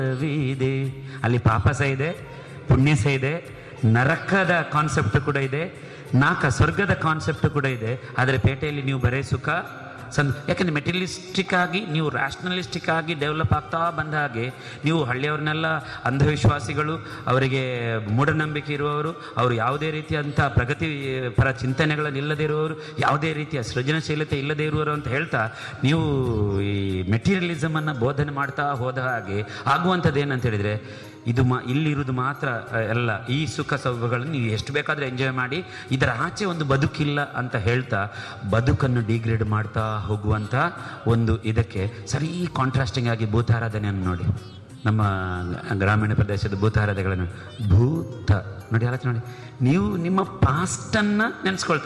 ಇದೆ ಅಲ್ಲಿ ಪಾಪ ಸಹ ಇದೆ ಪುಣ್ಯ ಸಹ ಇದೆ ನರಕದ ಕಾನ್ಸೆಪ್ಟ್ ಕೂಡ ಇದೆ ನಾಕ ಸ್ವರ್ಗದ ಕಾನ್ಸೆಪ್ಟ್ ಕೂಡ ಇದೆ ಆದರೆ ಪೇಟೆಯಲ್ಲಿ ನೀವು ಬರೇ ಸುಖ ಸಂದ್ ಯಾಕಂದ್ರೆ ಮೆಟೀರಿಯಲಿಸ್ಟಿಕ್ ಆಗಿ ನೀವು ರ್ಯಾಷನಲಿಸ್ಟಿಕ್ ಆಗಿ ಡೆವಲಪ್ ಆಗ್ತಾ ಬಂದ ಹಾಗೆ ನೀವು ಹಳ್ಳಿಯವ್ರನ್ನೆಲ್ಲ ಅಂಧವಿಶ್ವಾಸಿಗಳು ಅವರಿಗೆ ಮೂಢನಂಬಿಕೆ ಇರುವವರು ಅವರು ಯಾವುದೇ ರೀತಿಯಂಥ ಪ್ರಗತಿ ಪರ ಚಿಂತನೆಗಳನ್ನು ಇಲ್ಲದೇ ಇರುವವರು ಯಾವುದೇ ರೀತಿಯ ಸೃಜನಶೀಲತೆ ಇಲ್ಲದೇ ಇರುವವರು ಅಂತ ಹೇಳ್ತಾ ನೀವು ಈ ಮೆಟೀರಿಯಲಿಸಮ್ ಅನ್ನು ಬೋಧನೆ ಮಾಡ್ತಾ ಹೋದ ಹಾಗೆ ಆಗುವಂಥದ್ದು ಏನಂತ ಹೇಳಿದ್ರೆ ಇದು ಮಾ ಇಲ್ಲಿರುವುದು ಮಾತ್ರ ಅ, ಎಲ್ಲ ಈ ಸುಖ ಸೌಭಗಳನ್ನು ನೀವು ಎಷ್ಟು ಬೇಕಾದರೆ ಎಂಜಾಯ್ ಮಾಡಿ ಇದರ ಆಚೆ ಒಂದು ಬದುಕಿಲ್ಲ ಅಂತ ಹೇಳ್ತಾ ಬದುಕನ್ನು ಡಿಗ್ರೇಡ್ ಮಾಡ್ತಾ ಹೋಗುವಂಥ ಒಂದು ಇದಕ್ಕೆ ಸರಿ ಕಾಂಟ್ರಾಸ್ಟಿಂಗ್ ಆಗಿ ಭೂತಾರಾಧನೆಯನ್ನು ನೋಡಿ ನಮ್ಮ ಗ್ರಾಮೀಣ ಪ್ರದೇಶದ ಭೂತಾರಾಧನೆಗಳನ್ನು ಭೂತ ನೋಡಿ ಆಲೋಚನೆ ನೋಡಿ ನೀವು ನಿಮ್ಮ ಪಾಸ್ಟನ್ನು ನೆನೆಸ್ಕೊಳ್ತಾ